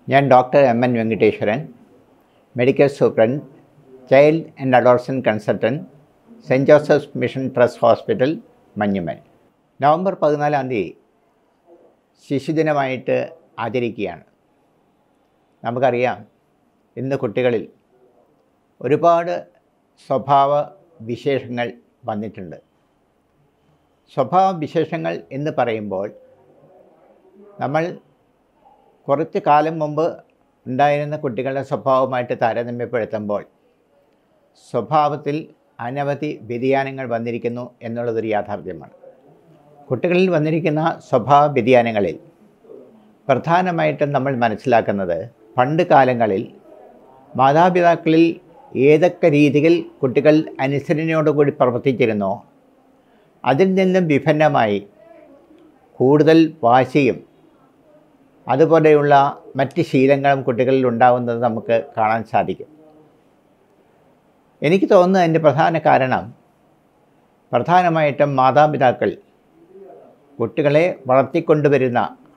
ഞാൻ doctor M N Venkateswaran medical superintendent child and adolescent consultant saint Joseph's mission trust hospital Manjummel November പതിനാലാം തീയതി ശിശുദിനമായിട്ട് ആചരിക്കുകയാണ് നമുക്കറിയാം ഇന്ന് കുട്ടികളിൽ ഒരുപാട് സ്വഭാവ വിശേഷങ്ങൾ വന്നിട്ടുണ്ട് സ്വഭാവ വിശേഷങ്ങൾ എന്ന് പറയുമ്പോൾ നമ്മൾ കുറച്ച് കാലം മുമ്പ് ഉണ്ടായിരുന്ന കുട്ടികളുടെ സ്വഭാവമായിട്ട് താരതമ്യപ്പെടുത്തുമ്പോൾ സ്വഭാവത്തിൽ അനവധി വ്യതിയാനങ്ങൾ വന്നിരിക്കുന്നു എന്നുള്ളതൊരു യാഥാർത്ഥ്യമാണ് കുട്ടികളിൽ വന്നിരിക്കുന്ന സ്വഭാവ വ്യതിയാനങ്ങളിൽ പ്രധാനമായിട്ടും നമ്മൾ മനസ്സിലാക്കുന്നത് പണ്ട് കാലങ്ങളിൽ മാതാപിതാക്കളിൽ ഏതൊക്കെ രീതിയിൽ കുട്ടികൾ അനുസരണയോടുകൂടി പ്രവർത്തിച്ചിരുന്നോ അതിൽ നിന്നും വിഭിന്നമായി കൂടുതൽ വാശിയും അതുപോലെയുള്ള മറ്റ് ശീലങ്ങളും കുട്ടികളിൽ ഉണ്ടാകുന്നത് നമുക്ക് കാണാൻ സാധിക്കും എനിക്ക് തോന്നുന്നത് അതിൻ്റെ പ്രധാന കാരണം പ്രധാനമായിട്ടും മാതാപിതാക്കൾ കുട്ടികളെ വളർത്തിക്കൊണ്ടുവരുന്ന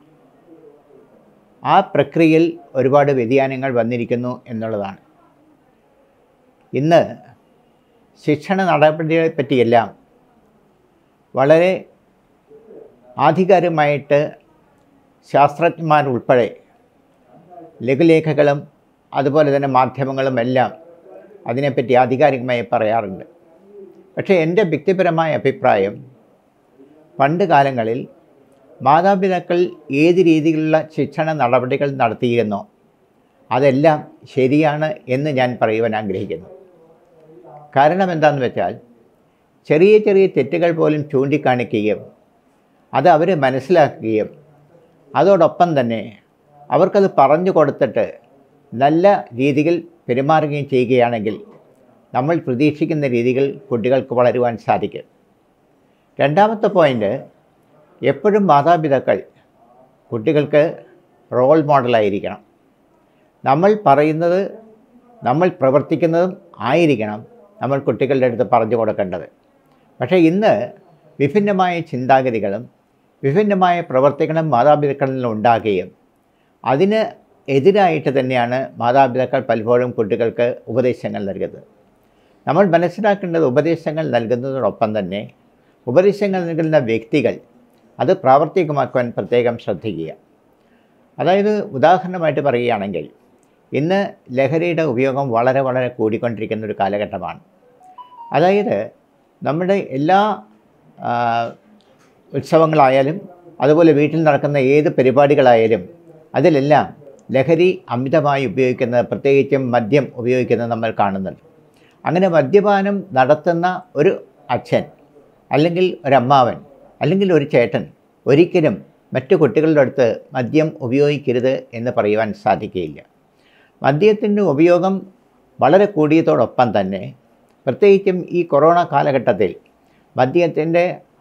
ആ പ്രക്രിയയിൽ ഒരുപാട് വ്യതിയാനങ്ങൾ വന്നിരിക്കുന്നു എന്നുള്ളതാണ് ഇന്ന് ശിക്ഷണ നടപടികളെ പറ്റിയെല്ലാം വളരെ ആധികാരികമായിട്ട് ശാസ്ത്രജ്ഞന്മാരുൾപ്പെടെ ലഘുലേഖകളും അതുപോലെ തന്നെ മാധ്യമങ്ങളും എല്ലാം അതിനെപ്പറ്റി ആധികാരികമായി പറയാറുണ്ട് പക്ഷേ എൻ്റെ വ്യക്തിപരമായ അഭിപ്രായം പണ്ട് കാലങ്ങളിൽ മാതാപിതാക്കൾ ഏത് രീതിയിലുള്ള ശിക്ഷണ നടപടികൾ നടത്തിയിരുന്നോ അതെല്ലാം ശരിയാണ് എന്ന് ഞാൻ പറയുവാൻ ആഗ്രഹിക്കുന്നു കാരണം എന്താണെന്ന് വെച്ചാൽ ചെറിയ ചെറിയ തെറ്റുകൾ പോലും ചൂണ്ടിക്കാണിക്കുകയും അത് അവർ മനസ്സിലാക്കുകയും അതോടൊപ്പം തന്നെ അവർക്കത് പറഞ്ഞു കൊടുത്തിട്ട് നല്ല രീതിയിൽ പെരുമാറുകയും ചെയ്യുകയാണെങ്കിൽ നമ്മൾ പ്രതീക്ഷിക്കുന്ന രീതികൾ കുട്ടികൾക്ക് വളരുവാൻ സാധിക്കും രണ്ടാമത്തെ പോയിൻ്റ് എപ്പോഴും മാതാപിതാക്കൾ കുട്ടികൾക്ക് റോൾ മോഡലായിരിക്കണം നമ്മൾ പറയുന്നത് നമ്മൾ പ്രവർത്തിക്കുന്നതും ആയിരിക്കണം നമ്മൾ കുട്ടികളുടെ അടുത്ത് പറഞ്ഞു കൊടുക്കേണ്ടത് പക്ഷേ ഇന്ന് വിഭിന്നമായ ചിന്താഗതികളും വിഭിന്നമായ പ്രവർത്തികളും മാതാപിതാക്കളിൽ ഉണ്ടാകുകയും അതിന് എതിരായിട്ട് തന്നെയാണ് മാതാപിതാക്കൾ പലപ്പോഴും കുട്ടികൾക്ക് ഉപദേശങ്ങൾ നൽകുന്നത് നമ്മൾ മനസ്സിലാക്കേണ്ടത് ഉപദേശങ്ങൾ നൽകുന്നതോടൊപ്പം തന്നെ ഉപദേശങ്ങൾ നൽകുന്ന വ്യക്തികൾ അത് പ്രാവർത്തികമാക്കുവാൻ പ്രത്യേകം ശ്രദ്ധിക്കുക അതായത് ഉദാഹരണമായിട്ട് പറയുകയാണെങ്കിൽ ഇന്ന് ലഹരിയുടെ ഉപയോഗം വളരെ വളരെ കൂടിക്കൊണ്ടിരിക്കുന്ന ഒരു കാലഘട്ടമാണ് അതായത് നമ്മുടെ എല്ലാ ഉത്സവങ്ങളായാലും അതുപോലെ വീട്ടിൽ നടക്കുന്ന ഏത് പരിപാടികളായാലും അതിലെല്ലാം ലഹരി അമിതമായി ഉപയോഗിക്കുന്നത് പ്രത്യേകിച്ചും മദ്യം ഉപയോഗിക്കുന്നത് നമ്മൾ കാണുന്നുണ്ട് അങ്ങനെ മദ്യപാനം നടത്തുന്ന ഒരു അച്ഛൻ അല്ലെങ്കിൽ ഒരമ്മാവൻ അല്ലെങ്കിൽ ഒരു ചേട്ടൻ ഒരിക്കലും മറ്റു കുട്ടികളുടെ അടുത്ത് മദ്യം ഉപയോഗിക്കരുത് എന്ന് പറയുവാൻ സാധിക്കുകയില്ല മദ്യത്തിൻ്റെ ഉപയോഗം വളരെ കൂടിയതോടൊപ്പം തന്നെ പ്രത്യേകിച്ചും ഈ കൊറോണ കാലഘട്ടത്തിൽ മദ്യത്തിൻ്റെ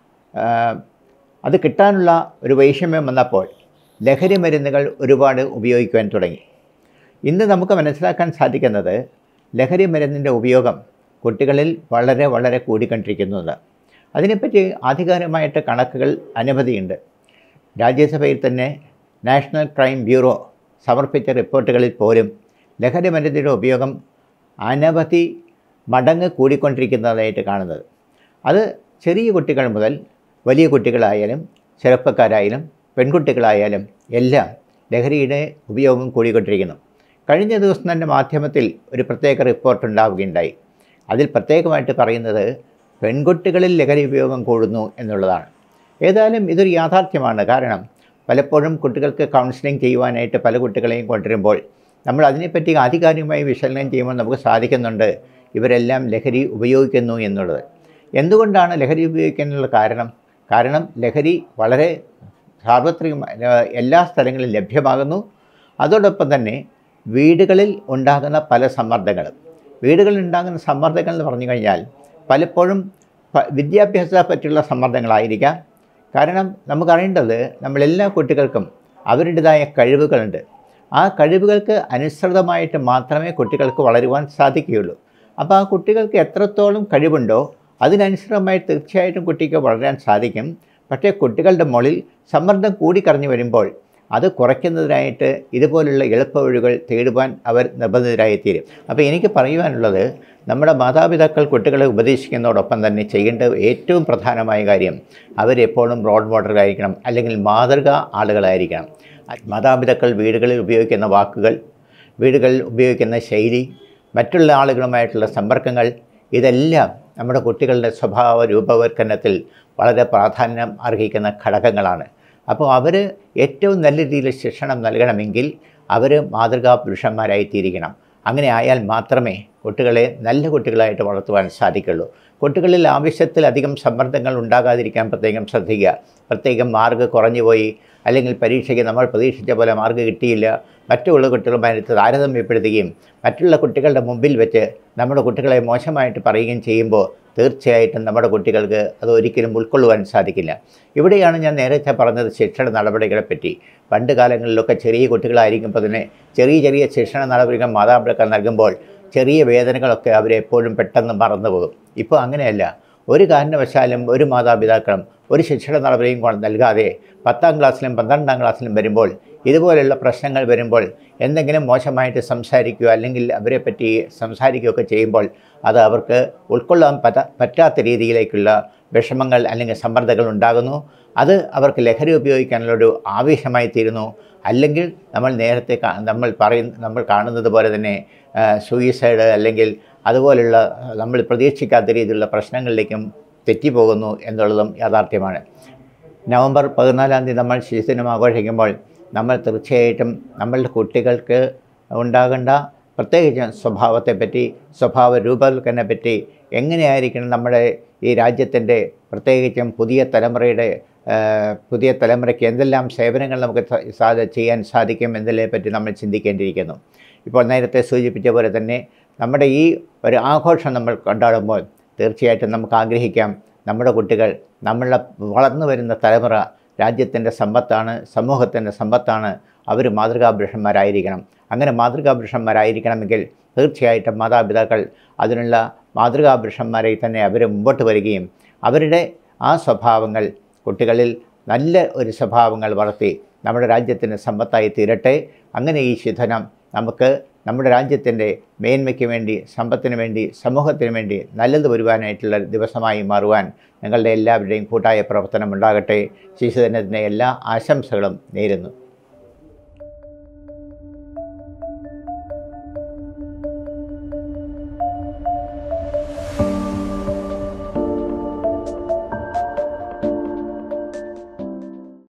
അത് കിട്ടാനുള്ള ഒരു വൈഷമ്യം വന്നപ്പോൾ ലഹരി മരുന്നുകൾ ഒരുപാട് ഉപയോഗിക്കുവാൻ തുടങ്ങി ഇന്ന് നമുക്ക് മനസ്സിലാക്കാൻ സാധിക്കുന്നത് ലഹരി മരുന്നിൻ്റെ ഉപയോഗം കുട്ടികളിൽ വളരെ വളരെ കൂടിക്കൊണ്ടിരിക്കുന്നത് അതിനെപ്പറ്റി ആധികാരികമായിട്ട് കണക്കുകൾ അനവധിയുണ്ട് രാജ്യസഭയിൽ തന്നെ നാഷണൽ ക്രൈം ബ്യൂറോ സമർപ്പിച്ച റിപ്പോർട്ടുകളിൽ പോലും ലഹരി മരുന്നിൻ്റെ ഉപയോഗം അനവധി മടങ്ങ് കൂടിക്കൊണ്ടിരിക്കുന്നതായിട്ട് കാണുന്നത് അത് ചെറിയ കുട്ടികൾ മുതൽ വലിയ കുട്ടികളായാലും ചെറുപ്പക്കാരായാലും പെൺകുട്ടികളായാലും എല്ലാം ലഹരിയുടെ ഉപയോഗം കൂടിക്കൊണ്ടിരിക്കുന്നു കഴിഞ്ഞ ദിവസം തന്നെ മാധ്യമത്തിൽ ഒരു പ്രത്യേക റിപ്പോർട്ട് ഉണ്ടാവുകയുണ്ടായി അതിൽ പ്രത്യേകമായിട്ട് പറയുന്നത് പെൺകുട്ടികളിൽ ലഹരി ഉപയോഗം കൂടുന്നു എന്നുള്ളതാണ് ഏതായാലും ഇതൊരു യാഥാർത്ഥ്യമാണ് കാരണം പലപ്പോഴും കുട്ടികൾക്ക് കൗൺസിലിംഗ് ചെയ്യുവാനായിട്ട് പല കുട്ടികളെയും കൊണ്ടുവരുമ്പോൾ നമ്മൾ അതിനെപ്പറ്റി ആധികാരികമായി വിശകലനം ചെയ്യുമ്പോൾ നമുക്ക് സാധിക്കുന്നുണ്ട് ഇവരെല്ലാം ലഹരി ഉപയോഗിക്കുന്നു എന്നുള്ളത് എന്തുകൊണ്ടാണ് ലഹരി ഉപയോഗിക്കാനുള്ള കാരണം കാരണം ലഹരി വളരെ സാർവത്രിക എല്ലാ സ്ഥലങ്ങളിലും ലഭ്യമാകുന്നു അതോടൊപ്പം തന്നെ വീടുകളിൽ ഉണ്ടാകുന്ന പല സമ്മർദ്ദങ്ങളും വീടുകളിൽ ഉണ്ടാകുന്ന സമ്മർദ്ദങ്ങൾ എന്ന് പറഞ്ഞു കഴിഞ്ഞാൽ പലപ്പോഴും വിദ്യാഭ്യാസത്തെ പറ്റിയുള്ള സമ്മർദ്ദങ്ങളായിരിക്കാം കാരണം നമുക്കറിയേണ്ടത് നമ്മളെല്ലാ കുട്ടികൾക്കും അവരുടേതായ കഴിവുകളുണ്ട് ആ കഴിവുകൾക്ക് അനുസൃതമായിട്ട് മാത്രമേ കുട്ടികൾക്ക് വളരുവാൻ സാധിക്കുകയുള്ളൂ അപ്പോൾ ആ കുട്ടികൾക്ക് എത്രത്തോളം കഴിവുണ്ടോ അതിനനുസൃതമായി തീർച്ചയായിട്ടും കുട്ടിക്ക് വളരാൻ സാധിക്കും പക്ഷേ കുട്ടികളുടെ മുകളിൽ സമ്മർദ്ദം കൂടിക്കറഞ്ഞു വരുമ്പോൾ അത് കുറയ്ക്കുന്നതിനായിട്ട് ഇതുപോലുള്ള എളുപ്പ വഴികൾ തേടുവാൻ അവർ നിർബന്ധിതരായിത്തീരും അപ്പോൾ എനിക്ക് പറയുവാനുള്ളത് നമ്മുടെ മാതാപിതാക്കൾ കുട്ടികളെ ഉപദേശിക്കുന്നതോടൊപ്പം തന്നെ ചെയ്യേണ്ട ഏറ്റവും പ്രധാനമായ കാര്യം അവരെപ്പോഴും റോൾ മോഡലായിരിക്കണം അല്ലെങ്കിൽ മാതൃക ആളുകളായിരിക്കണം മാതാപിതാക്കൾ വീടുകളിൽ ഉപയോഗിക്കുന്ന വാക്കുകൾ വീടുകളിൽ ഉപയോഗിക്കുന്ന ശൈലി മറ്റുള്ള ആളുകളുമായിട്ടുള്ള സമ്പർക്കങ്ങൾ ഇതെല്ലാം നമ്മുടെ കുട്ടികളുടെ സ്വഭാവ രൂപവൽക്കരണത്തിൽ വളരെ പ്രാധാന്യം അർഹിക്കുന്ന ഘടകങ്ങളാണ് അപ്പോൾ അവർ ഏറ്റവും നല്ല രീതിയിൽ ശിക്ഷണം നൽകണമെങ്കിൽ അവർ മാതൃകാ പുരുഷന്മാരായി തീരിക്കണം അങ്ങനെ ആയാൽ മാത്രമേ കുട്ടികളെ നല്ല കുട്ടികളായിട്ട് വളർത്തുവാൻ സാധിക്കുള്ളൂ കുട്ടികളിൽ ആവശ്യത്തിലധികം സമ്മർദ്ദങ്ങൾ ഉണ്ടാകാതിരിക്കാൻ പ്രത്യേകം ശ്രദ്ധിക്കുക പ്രത്യേകം മാർക്ക് കുറഞ്ഞുപോയി അല്ലെങ്കിൽ പരീക്ഷയ്ക്ക് നമ്മൾ പ്രതീക്ഷിച്ച പോലെ മാർക്ക് കിട്ടിയില്ല മറ്റുള്ള കുട്ടികളുമായിട്ട് താരതമ്യപ്പെടുത്തുകയും മറ്റുള്ള കുട്ടികളുടെ മുമ്പിൽ വെച്ച് നമ്മുടെ കുട്ടികളെ മോശമായിട്ട് പറയുകയും ചെയ്യുമ്പോൾ തീർച്ചയായിട്ടും നമ്മുടെ കുട്ടികൾക്ക് അത് ഒരിക്കലും ഉൾക്കൊള്ളുവാൻ സാധിക്കില്ല ഇവിടെയാണ് ഞാൻ നേരത്തെ പറഞ്ഞത് ശിക്ഷണ നടപടികളെ പറ്റി പണ്ട് കാലങ്ങളിലൊക്കെ ചെറിയ കുട്ടികളായിരിക്കുമ്പോൾ തന്നെ ചെറിയ ചെറിയ ശിക്ഷണ നടപടികൾ മാതാപിതാക്കൾ നൽകുമ്പോൾ ചെറിയ വേദനകളൊക്കെ അവരെ എപ്പോഴും പെട്ടെന്ന് മറന്നു പോകും ഇപ്പോൾ അങ്ങനെയല്ല ഒരു കാരണവശാലും ഒരു മാതാപിതാക്കളും ഒരു ശിക്ഷണ നടപടിയും കൊണ്ട് നൽകാതെ പത്താം ക്ലാസ്സിലും പന്ത്രണ്ടാം ക്ലാസ്സിലും വരുമ്പോൾ ഇതുപോലെയുള്ള പ്രശ്നങ്ങൾ വരുമ്പോൾ എന്തെങ്കിലും മോശമായിട്ട് സംസാരിക്കുകയോ അല്ലെങ്കിൽ അവരെ പറ്റി സംസാരിക്കുകയൊക്കെ ചെയ്യുമ്പോൾ അത് അവർക്ക് ഉൾക്കൊള്ളാൻ പറ്റ പറ്റാത്ത രീതിയിലേക്കുള്ള വിഷമങ്ങൾ അല്ലെങ്കിൽ സമ്മർദ്ദങ്ങൾ ഉണ്ടാകുന്നു അത് അവർക്ക് ലഹരി ഉപയോഗിക്കാനുള്ളൊരു ആവേശമായി തീരുന്നു അല്ലെങ്കിൽ നമ്മൾ നേരത്തെ കാ- നമ്മൾ പറയും നമ്മൾ കാണുന്നത് പോലെ തന്നെ സൂയിസൈഡ് അല്ലെങ്കിൽ അതുപോലുള്ള നമ്മൾ പ്രതീക്ഷിക്കാത്ത രീതിയിലുള്ള പ്രശ്നങ്ങളിലേക്കും തെറ്റിപ്പോകുന്നു എന്നുള്ളതും യാഥാർത്ഥ്യമാണ് നവംബർ പതിനാലാം തീയതി നമ്മൾ ശിശുദിനം ആഘോഷിക്കുമ്പോൾ നമ്മൾ തീർച്ചയായിട്ടും നമ്മളുടെ കുട്ടികൾക്ക് ഉണ്ടാകേണ്ട പ്രത്യേകിച്ച് സ്വഭാവത്തെപ്പറ്റി സ്വഭാവ രൂപവൽക്കരണത്തെപ്പറ്റി എങ്ങനെയായിരിക്കണം നമ്മുടെ ഈ രാജ്യത്തിൻ്റെ പ്രത്യേകിച്ചും പുതിയ തലമുറയുടെ ആ, പുതിയ തലമുറയ്ക്ക് എന്തെല്ലാം സേവനങ്ങൾ നമുക്ക് സ- സാധ ചെയ്യാൻ സാധിക്കും എന്നതിനെ പറ്റി നമ്മൾ ചിന്തിക്കേണ്ടിയിരിക്കുന്നു ഇപ്പോൾ നേരത്തെ സൂചിപ്പിച്ച പോലെ തന്നെ നമ്മുടെ ഈ ഒരു ആഘോഷം നമ്മൾ കൊണ്ടാടുമ്പോൾ തീർച്ചയായിട്ടും നമുക്ക് ആഗ്രഹിക്കാം നമ്മുടെ കുട്ടികൾ നമ്മളുടെ വളർന്നു വരുന്ന തലമുറ രാജ്യത്തിൻ്റെ സമ്പത്താണ് സമൂഹത്തിൻ്റെ സമ്പത്താണ് അവർ മാതൃകാപുരുഷന്മാരായിരിക്കണം അങ്ങനെ മാതൃകാപുരുഷന്മാരായിരിക്കണമെങ്കിൽ തീർച്ചയായിട്ടും മാതാപിതാക്കൾ അതിനുള്ള മാതൃകാപുരുഷന്മാരെ തന്നെ അവർ മുമ്പോട്ട് വരികയും അവരുടെ ആ സ്വഭാവങ്ങൾ കുട്ടികളിൽ നല്ല ഒരു സ്വഭാവങ്ങൾ വളർത്തി നമ്മുടെ രാജ്യത്തിൻ്റെ സമ്പത്തായി തീരട്ടെ അങ്ങനെ ഈ ശിഥനം നമുക്ക് നമ്മുടെ രാജ്യത്തിൻ്റെ മേന്മയ്ക്ക് വേണ്ടി സമ്പത്തിന് വേണ്ടി സമൂഹത്തിന് വേണ്ടി നല്ലത് വരുവാനായിട്ടുള്ള ദിവസമായി മാറുവാൻ നിങ്ങളുടെ എല്ലാവരുടെയും കൂട്ടായ പ്രവർത്തനം ഉണ്ടാകട്ടെ ശിശുദിനത്തിൻ്റെ എല്ലാ ആശംസകളും നേരുന്നു